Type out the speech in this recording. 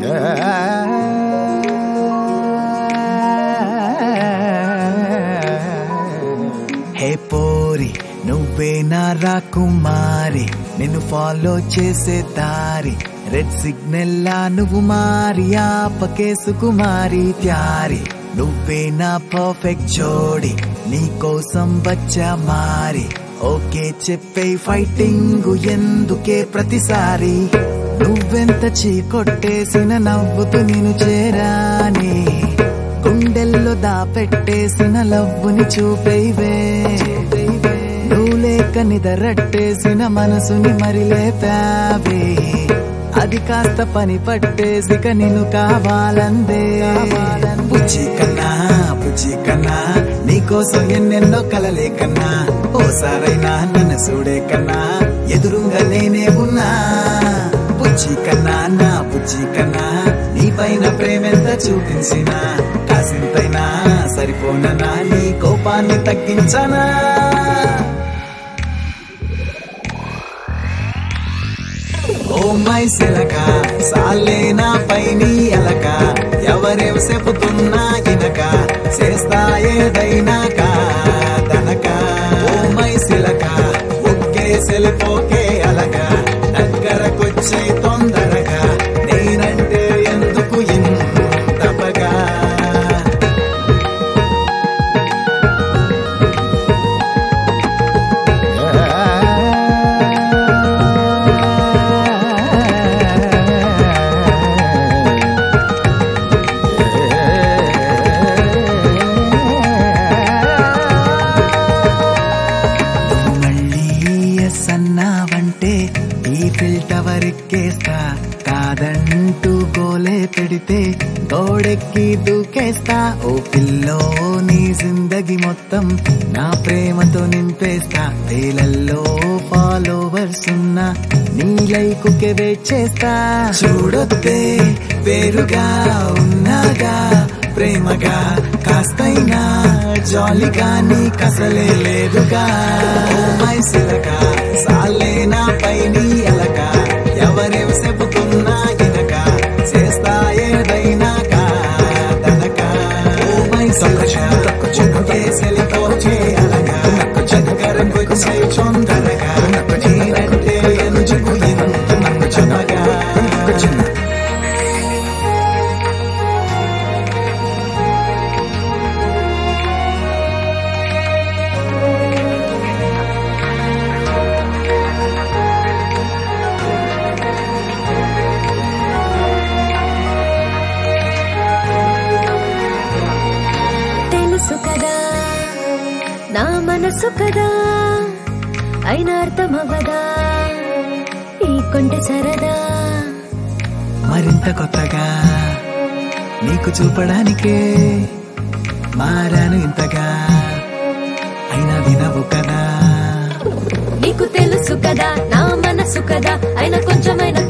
హే పోరి నువ్వే నా రాకుమారి నిన్ను ఫాలో చేసే దారి రెడ్ సిగ్నల్ లా నువ్వు మారి ఆపకే సుకుమారి త్యారి నువ్వే నా పర్ఫెక్ట్ జోడి నీ కోసం వచ్చా మారి ఓకే చెప్పే ఫైటింగ్ ఎందుకే ప్రతిసారి నువ్వెంత చీకొట్టేసిన నవ్వుతూ నేను చేరాని గుండెల్లో దాపెట్టేసిన లవ్వుని చూపేవే నువ్వు లేక నిదరట్టేసిన మనసుని మరి లేపావే అది కాస్త పని పట్టేసిక నిన్ను కావాలందే బుజ్జి కన్నా బుజ్జి కన్నా నీకోసం ఎన్నెన్నో కలలే కన్నా ఓసారైనా నన్ను చూడే కన్నా ఎదురుగా నేనే ఉన్నా బుజ్జి కన్నా నా బుజ్జి కన్నా నీ పైన ప్రేమెంత చూపించినా కాసింతైనా సరిపోననా నీ కోపాన్ని తగ్గించనా ఓ మై సిలక సాలే నా పైని అలక ఎవరేం చెబుతున్నా ఇనక చేస్తా ఏదైనా కాదనక ఓ మై సిలక ఒకే సెలిపోకే అలక దగ్గరకొచ్చే తొందరగా నేనంటే ఎందుకు ఇంతపగా నువ్వు మళ్ళీ ఎస్ అన్నావంటే ఈ ఫిల్టవర్ ఎక్కేస్తా కాదంటూ గోలే పెడితే గోడెక్కి దూకేస్తా ఓ పిల్లో నీ జిందగి మొత్తం నా ప్రేమతో నింపేస్తా వేలల్లో ఫాలోవర్స్ ఉన్నా నీ లైకుకే వెయిట్ చేస్తా చూడొద్దే వేరుగా ఉన్నాగా ప్రేమగా కాస్తైనా జాలిగా నీ కసలే లేదుగా ఓ మై సిలక సాలే నా పైని అలక ఎవరేం చెబుతున్నా ఇనక చేస్తా ఏదైనా కాదనక ఓ మై సిలక చుక్కే సెలిపోచే అలక దగ్గరకొచ్చే చొందరగా నేనంటే ఎందుకు ఇంత చమగా తెలుసు కదా నా మనసు కదా అయినా అర్థమవ్వదా ఈ కొంటె సరదా మరింత కొత్తగా నీకు చూపడానికే మారాను ఇంతగా అయినా వినవు కదా నీకు తెలుసు కదా నా మనసు కదా అయినా కొంచెమైనా